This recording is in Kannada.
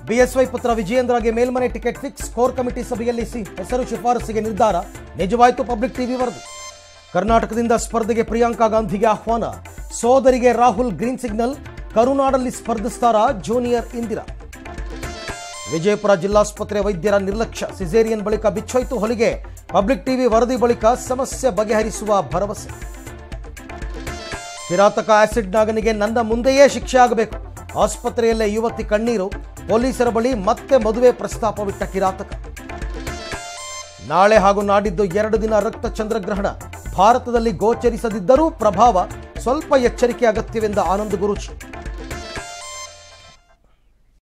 ಬಿಎಸ್ವೈ ಪುತ್ರ ವಿಜಯೇಂದ್ರಗೆ ಮೇಲ್ಮನೆ ಟಿಕೆಟ್ ಫಿಕ್ಸ್ ಕೋರ್ ಕಮಿಟಿ ಸಭೆಯಲ್ಲಿ ಸಿ ಹೆಸರು ಶಿಫಾರಸಿಗೆ ನಿರ್ಧಾರ ನಿಜವಾಯಿತು ಪಬ್ಲಿಕ್ ಟಿವಿ ವರದಿ ಕರ್ನಾಟಕದಿಂದ ಸ್ಪರ್ಧೆಗೆ ಪ್ರಿಯಾಂಕಾ ಗಾಂಧಿಗೆ ಆಹ್ವಾನ ಸೋದರಿಗೆ ರಾಹುಲ್ ಗ್ರೀನ್ ಸಿಗ್ನಲ್ ಕರುನಾಡಲ್ಲಿ ಸ್ಪರ್ಧಿಸ್ತಾರ ಜೂನಿಯರ್ ಇಂದಿರಾ ವಿಜಯಪುರ ಜಿಲ್ಲಾಸ್ಪತ್ರೆ ವೈದ್ಯರ ನಿರ್ಲಕ್ಷ್ಯ ಸಿಸೇರಿಯನ್ ಬಳಿಕ ಬಿಚ್ಚೋಯ್ತು ಹೊಲಿಗೆ ಪಬ್ಲಿಕ್ ಟಿವಿ ವರದಿ ಬಳಿಕ ಸಮಸ್ಯೆ ಬಗೆಹರಿಸುವ ಭರವಸೆ ಕಿರಾತಕ ಆಸಿಡ್ ನಾಗನಿಗೆ ನನ್ನ ಮುಂದೆಯೇ ಶಿಕ್ಷೆ ಆಗಬೇಕು ಆಸ್ಪತ್ರೆಯಲ್ಲೇ ಯುವತಿ ಕಣ್ಣೀರು ಪೊಲೀಸರ ಬಳಿ ಮತ್ತೆ ಮದುವೆ ಪ್ರಸ್ತಾಪವಿಟ್ಟ ಕಿರಾತಕ ನಾಳೆ ಹಾಗೂ ನಾಡಿದ್ದು ಎರಡು ದಿನ ರಕ್ತ ಚಂದ್ರಗ್ರಹಣ ಭಾರತದಲ್ಲಿ ಗೋಚರಿಸದಿದ್ದರೂ ಪ್ರಭಾವ ಸ್ವಲ್ಪ ಎಚ್ಚರಿಕೆ ಅಗತ್ಯವೆಂದ ಆನಂದ್ ಗುರುಜಿ